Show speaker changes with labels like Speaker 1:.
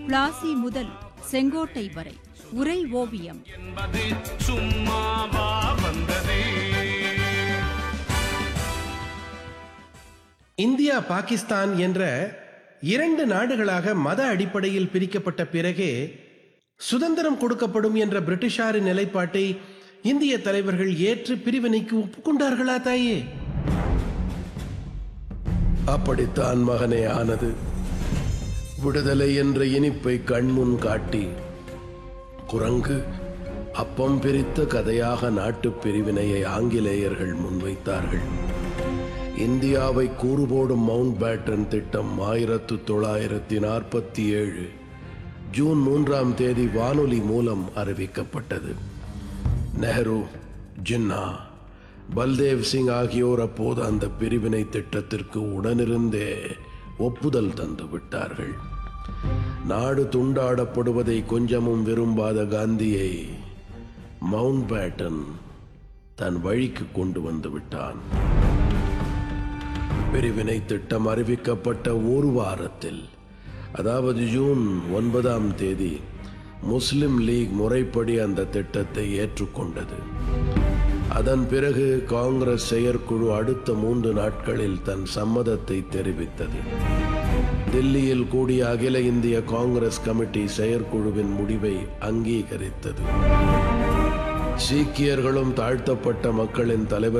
Speaker 1: பிளாசி முதல் செங்கோட்டை வரை உரை ஓவியம்
Speaker 2: என்பது சும்மாவா வந்தது
Speaker 3: இந்தியா பாகிஸ்தான் என்ற இரண்டு நாடுகளாக மத அடிப்படையில் பிரிக்கப்பட்ட பிறகே சுதந்திரம் கொடுக்கப்படும் என்ற பிரிட்டிஷாரின் நிலைப்பாட்டை இந்திய தலைவர்கள் ஏற்று பிரிவினைக்கு ஒப்புக்கொண்டார்களா தாயே அப்படித்தான் மகனே ஆனது விடுதலை என்ற இனிப்பை கண்முன் காட்டி குரங்கு அப்பம் பிரித்த கதையாக நாட்டுப் பிரிவினையை ஆங்கிலேயர்கள் முன்வைத்தார்கள் இந்தியாவை கூறுபோடும் மவுண்ட் பேட்டன் திட்டம் ஆயிரத்து தொள்ளாயிரத்தி நாற்பத்தி ஏழு ஜூன் மூன்றாம் தேதி வானொலி மூலம் அறிவிக்கப்பட்டது நெஹ்ரு ஜின்னா பல்தேவ் சிங் ஆகியோர் அப்போது அந்த பிரிவினை திட்டத்திற்கு உடனிருந்தே ஒப்புதல் தந்து விட்டார்கள் நாடு துண்டாடப்படுவதை கொஞ்சமும் விரும்பாத காந்தியை மவுண்ட் பேட்டன் தன் வழிக்கு கொண்டு வந்து விட்டான் பிரிவினை திட்டம் அறிவிக்கப்பட்ட ஒரு வாரத்தில் அதாவது ஜூன் ஒன்பதாம் தேதி முஸ்லிம் லீக் முறைப்படி அந்த திட்டத்தை ஏற்றுக்கொண்டது அதன் பிறகு காங்கிரஸ் செயற்குழு அடுத்த மூன்று நாட்களில் தன் சம்மதத்தை தெரிவித்தது தில்லியில் கூடிய அகில இந்திய காங்கிரஸ் கமிட்டி செயற்குழுவின் முடிவை அங்கீகரித்தது சீக்கியர்களும் தாழ்த்தப்பட்ட மக்களின் தலைவர்